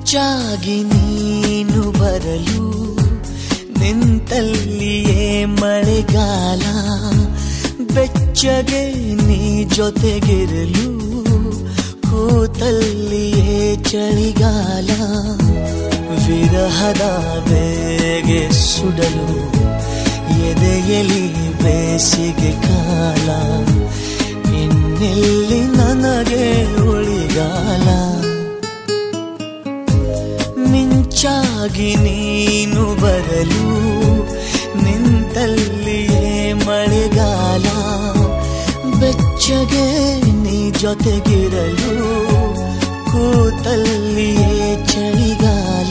ಮಿಂಚಾಗಿ ನೀನು ಬರಲು ನಿಂತಲ್ಲಿಯೇ ಮಳೆಗಾಲ ಬೆಚ್ಚಗೆ ನೀ ಜೊತೆಗಿರಲು ಕೂತಲ್ಲಿಯೇ ಚಳಿಗಾಲ ವಿರಹದ ಬೇಗೆ ಸುಡಲು ಎದೆಯಲಿ ಬೇಸಿಗೆ ಕಾಲ ಇನ್ನೆಲ್ಲಿ ನನಗೆ ಉಳಿಗಾಲ ಮಿಂಚಾಗಿ ನೀನು ಬರಲು ನಿಂತಲ್ಲಿಯೇ ಮಳೆಗಾಲ ಬೆಚ್ಚಗೆ ನೀ ಜೊತೆಗಿರಲು ಕೂತಲ್ಲಿಯೇ ಚಳಿಗಾಲ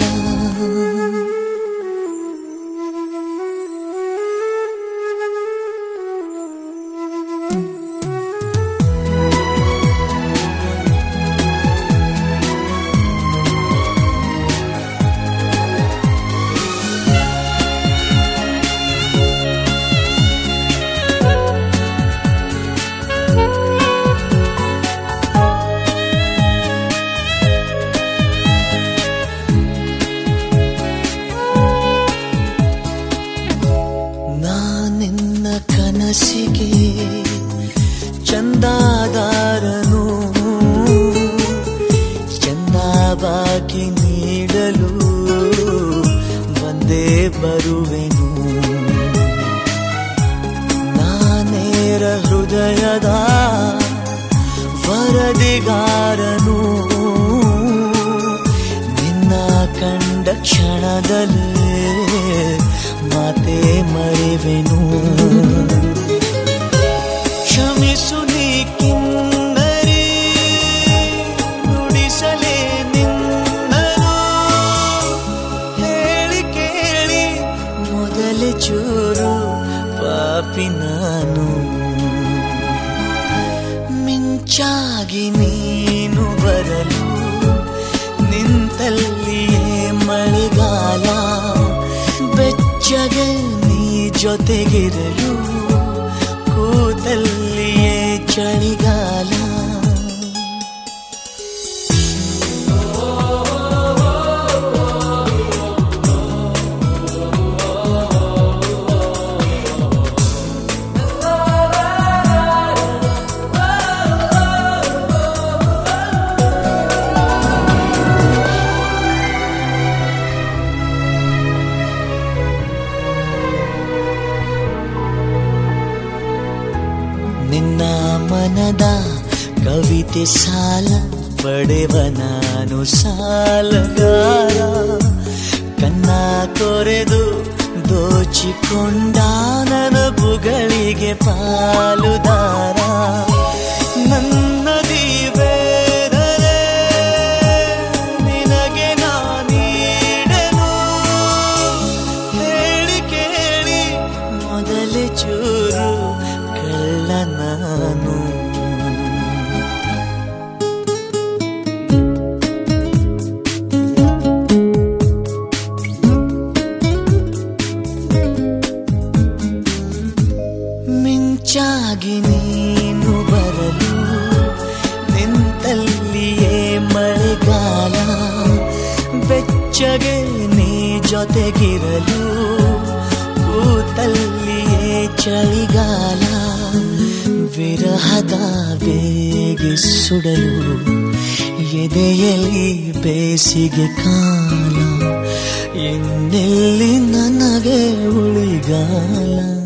ನಾನಿನ್ನ ಕನಸಿಗೆ ಚಂದಾದಾರನು ಚಂದ ಬಾಕಿ ನೀಡಲು ಬಂದೇ ಬರುವೆನು ನಾನೇರ ಹೃದಯದ ವರದಿಗಾರನು ನಿನ್ನ ಕಂಡ ಕ್ಷಣದಲ್ಲೇ ಮಾತೆ ಮರೆವೆನು ಕ್ಷಮಿಸು ನೀ ಕಿನ್ನರಿ ನುಡಿಸಲೇ ನಿನ್ನನು ಹೇಳಿ ಕೇಳಿ ಮೊದಲೇ ಚೂರು ಪಾಪಿ ನಾನು ಮಿಂಚಾಗಿ ನೀನು ಬರಲು ನಿಂತಲ್ಲಿಯೇ ಮಳೆಗಾಲ ಬೆಚ್ಚಗೆ ನೀ ಜೊತೆಗಿರಲು ಕೂತಲ್ಲಿಯೇ ಚಳಿಗಾಲ ನಿನ್ನ ಮನದ ಕವಿತೆ ಸಾಲ ಪಡೆವ ನಾನು ಸಾಲಗಾರ ಕನ್ನ ಕೊರೆದು ದೋಚಿಕೊಂಡ ನನ್ನ ಬುಗಳಿಗೆ ಪಾಲುದಾರ ನನ್ನದಿ ಬೇರೆ ನಿನಗೆ ನಾನೀಡನು ಹೇಳಿ ಕೇಳಿ ಮೊದಲೇ ಚೂರು ಕಳ್ಳ ನಾನು ಮಿಂಚಾಗಿ ನೀನು ಬರಲು ನಿಂತಲ್ಲಿಯೇ ಮಳೆಗಾಲ ಬೆಚ್ಚಗೆ ನೀ ಜೊತೆಗಿರಲು ಕೂತಲ್ಲಿಯೇ ಚಳಿಗಾಲ ವಿರಹದ ಬೇಗೆ ಸುಡಲು ಎದೆಯಲ್ಲಿ ಬೇಸಿಗೆ ಕಾಲ ಇನ್ನೆಲ್ಲಿ ನನಗೆ ಉಳಿಗಾಲ